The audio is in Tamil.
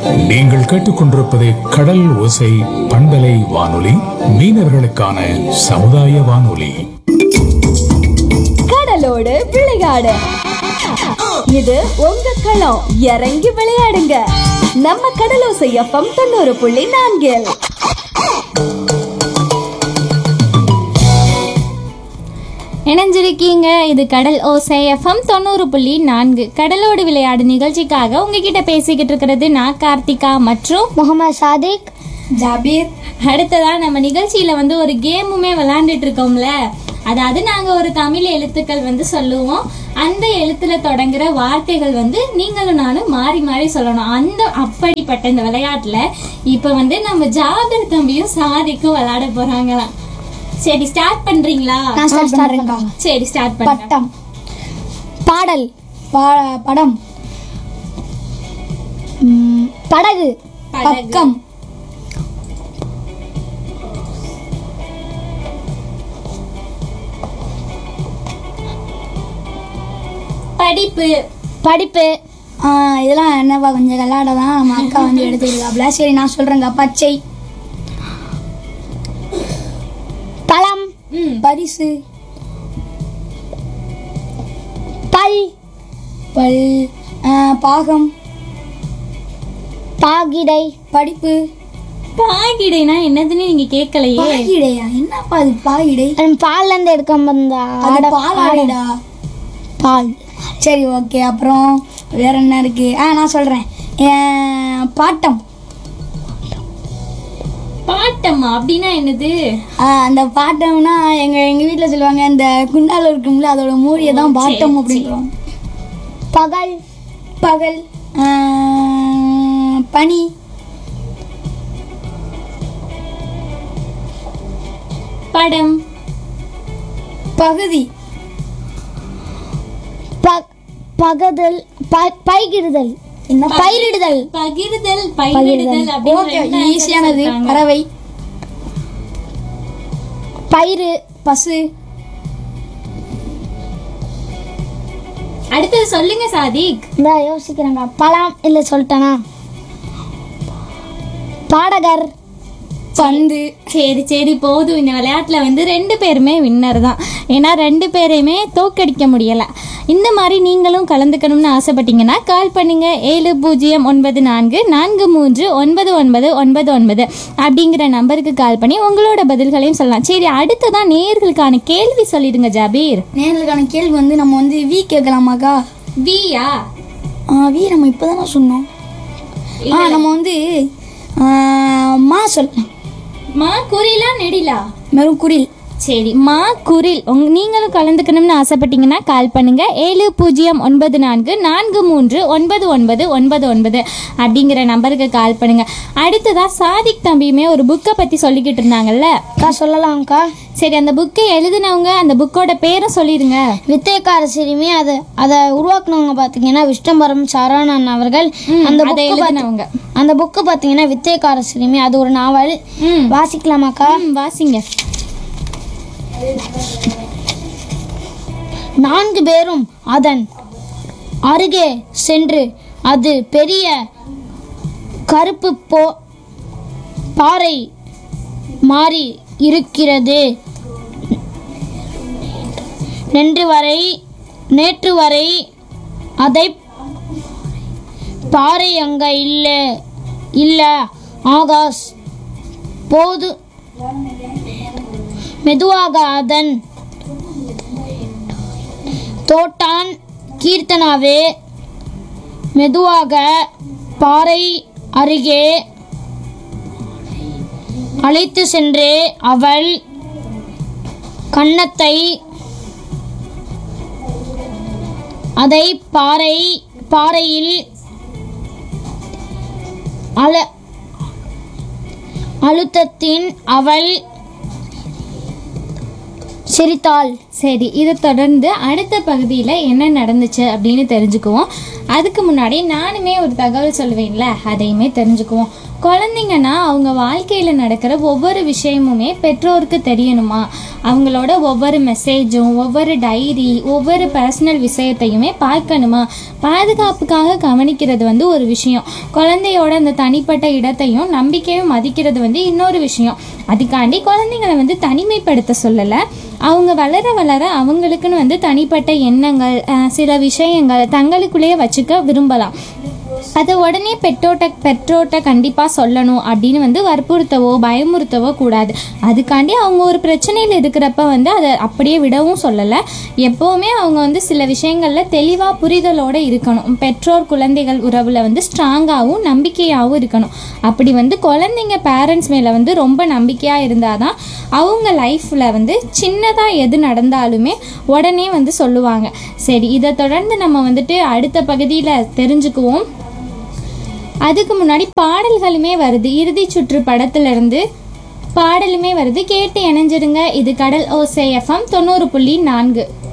நீங்கள் கேட்டுக்கொண்டிருப்பது கடல் ஓசை பண்பலை வானொலி மீனவர்களுக்கான சமுதாய வானொலி கடலோடு விளையாடு இது உங்க களம் இறங்கி விளையாடுங்க நம்ம கடலோசை எஃப்எம் தொண்ணூறு புள்ளி நான்கில் இணைஞ்சிருக்கீங்க இது கடல் ஓசை எஃப்எம் தொண்ணூறு புள்ளி நான்கு கடலோடு விளையாடு நிகழ்ச்சிக்காக உங்ககிட்ட பேசிக்கிட்டு இருக்கிறது நான் கார்த்திகா மற்றும் முகமது சாதிக் ஜாபீர் அடுத்ததா நம்ம நிகழ்ச்சியில வந்து ஒரு கேமுமே விளையாண்டுட்டு இருக்கோம்ல அதாவது நாங்க ஒரு தமிழ் எழுத்துக்கள் வந்து சொல்லுவோம் அந்த எழுத்துல தொடங்குற வார்த்தைகள் வந்து நீங்களும் நானும் மாறி மாறி சொல்லணும் அந்த அப்படிப்பட்ட இந்த விளையாட்டுல இப்ப வந்து நம்ம ஜாபர் தம்பியும் சாதிக்கும் விளையாட போறாங்களாம் சரி ஸ்டார்ட் பண்றீங்களா நான் ஸ்டார்ட் பண்றேன்க்கா சரி ஸ்டார்ட் பண்ணுங்க பட்டம் பாடல் பா- படம் ம், படகு படகு. பக்கம் படிப்பு படிப்பு ஆ, இதெல்லாம் என்னப்பா கொஞ்சம் விளையாட தான் நம்ம அக்கா வந்து எடுத்துக்கிட்டாப்ல சரி நான் சொல்றேங்க பச்சை பழம் ம் பரிசு பல் பல் ஆ, பாகம் பாகிடை படிப்பு பாகிடைனா என்னதுன்னு நீங்க கேட்கலையே பாகிடையா என்னப்பா அது பாகிடை பால்ல இருந்து எடுக்க வந்த அது பால் ஆடைடா பால் சரி ஓகே அப்புறம் வேற என்ன இருக்கு ஆ நான் சொல்றேன் ஆ, பாட்டம் பாட்டம்மா அப்படின்னா என்னது ஆ, அந்த பாட்டம்னா எங்க எங்க வீட்ல சொல்லுவாங்க இந்த குண்டால இருக்கும்ல அதோட மூடியை தான் பாட்டம் சரி, அப்படின்னு சொல்லுவாங்க பகல் பகல் ஆ, பனி படம் பகுதி பகதல் பைகிடுதல் என்ன பயிரிடுதல் பகிர்தல் பயிரிடுதல் ஓகே அப்படின்னு ஈஸியானது பறவை பயிறு பசு அடுத்தது சொல்லுங்க சாதிக் இந்த யோசிக்கிறேங்க பழம் இல்லை சொல்லிட்டேனா பாடகர் பந்து சரி சரி போதும் இந்த விளையாட்டுல வந்து ரெண்டு பேருமே வின்னர் தான் ஏன்னா ரெண்டு பேரையுமே தோக்கடிக்க முடியல இந்த மாதிரி நீங்களும் கலந்துக்கணும்னு ஆசைப்பட்டீங்கன்னா கால் பண்ணுங்க ஏழு பூஜ்ஜியம் ஒன்பது நான்கு நான்கு மூன்று ஒன்பது ஒன்பது ஒன்பது ஒன்பது அப்படிங்கிற நம்பருக்கு கால் பண்ணி உங்களோட பதில்களையும் சொல்லலாம் சரி அடுத்ததான் நேர்களுக்கான கேள்வி சொல்லிடுங்க ஜாபீர் நேர்களுக்கான கேள்வி வந்து நம்ம வந்து வி கேட்கலாமாக்கா வியா ஆ, வி நம்ம இப்போதானே சொன்னோம் ஆ நம்ம வந்து ஆ, மா சொல்லலாம் மா குறிலா நெடிலா வெறும் குரில் சரி மா குரில் உங் நீங்களும் கலந்துக்கணும்னு ஆசைப்பட்டீங்கன்னா கால் பண்ணுங்க ஏழு பூஜ்ஜியம் ஒன்பது நான்கு நான்கு மூன்று ஒன்பது ஒன்பது ஒன்பது ஒன்பது அப்படிங்கிற நம்பருக்கு கால் பண்ணுங்க அடுத்ததா சாதிக் தம்பியுமே ஒரு புக்கை பத்தி சொல்லிக்கிட்டு இருந்தாங்கல்ல அக்கா சொல்லலாம்க்கா சரி அந்த புக்கை எழுதினவங்க அந்த புக்கோட பேரை சொல்லிடுங்க வித்தைக்கார சிறுமி அதை அதை உருவாக்குனவங்க பார்த்தீங்கன்னா விஷ்ணம்பரம் சரவணன் அவர்கள் அந்த அதை புக்கு எழுதினவங்க அந்த புக்கு பார்த்தீங்கன்னா வித்தைக்கார சிறுமி அது ஒரு நாவல் ம் வாசிக்கலாமாக்கா ம், வாசிங்க நான்கு பேரும் அதன் அருகே சென்று அது பெரிய கருப்பு போ பாறை மாறி இருக்கிறது நின்று வரை நேற்று வரை அதை பாறை அங்க இல்ல இல்ல ஆகாஷ் போது மெதுவாக அதன் தோட்டான் கீர்த்தனாவே மெதுவாக பாறை அருகே அழைத்து சென்று அவள் கன்னத்தை அதை பாறை பாறையில் அழ அழுத்தத்தின் அவள் சிரித்தாள் சரி இதை தொடர்ந்து அடுத்த பகுதியில் என்ன நடந்துச்சு அப்படின்னு தெரிஞ்சுக்குவோம் அதுக்கு முன்னாடி நானுமே ஒரு தகவல் சொல்லுவேன்ல அதையுமே தெரிஞ்சுக்குவோம் குழந்தைங்கன்னா அவங்க வாழ்க்கையில் நடக்கிற ஒவ்வொரு விஷயமுமே பெற்றோருக்கு தெரியணுமா அவங்களோட ஒவ்வொரு மெசேஜும் ஒவ்வொரு டைரி ஒவ்வொரு பர்சனல் விஷயத்தையுமே பார்க்கணுமா பாதுகாப்புக்காக கவனிக்கிறது வந்து ஒரு விஷயம் குழந்தையோட அந்த தனிப்பட்ட இடத்தையும் நம்பிக்கையும் மதிக்கிறது வந்து இன்னொரு விஷயம் அதுக்காண்டி குழந்தைங்களை வந்து தனிமைப்படுத்த சொல்லலை அவங்க வளர வளர அவங்களுக்குன்னு வந்து தனிப்பட்ட எண்ணங்கள் அஹ், சில விஷயங்கள் தங்களுக்குள்ளேயே வச்சுக்க விரும்பலாம் அதை உடனே பெற்றோட்ட பெற்றோட்ட கண்டிப்பாக சொல்லணும் அப்படின்னு வந்து வற்புறுத்தவோ பயமுறுத்தவோ கூடாது அதுக்காண்டி அவங்க ஒரு பிரச்சனையில் இருக்கிறப்ப வந்து அதை அப்படியே விடவும் சொல்லலை எப்போவுமே அவங்க வந்து சில விஷயங்களில் தெளிவாக புரிதலோடு இருக்கணும் பெற்றோர் குழந்தைகள் உறவில் வந்து ஸ்ட்ராங்காகவும் நம்பிக்கையாகவும் இருக்கணும் அப்படி வந்து குழந்தைங்க பேரண்ட்ஸ் மேலே வந்து ரொம்ப நம்பிக்கையாக இருந்தால் தான் அவங்க லைஃப்பில் வந்து சின்னதாக எது நடந்தாலுமே உடனே வந்து சொல்லுவாங்க சரி இதை தொடர்ந்து நம்ம வந்துட்டு அடுத்த பகுதியில் தெரிஞ்சுக்குவோம் அதுக்கு முன்னாடி பாடல்களுமே வருது இறுதி சுற்று படத்துல இருந்து பாடலுமே வருது கேட்டு இணைஞ்சிருங்க இது கடல் ஓசை எஃப்எம் தொண்ணூறு புள்ளி நான்கு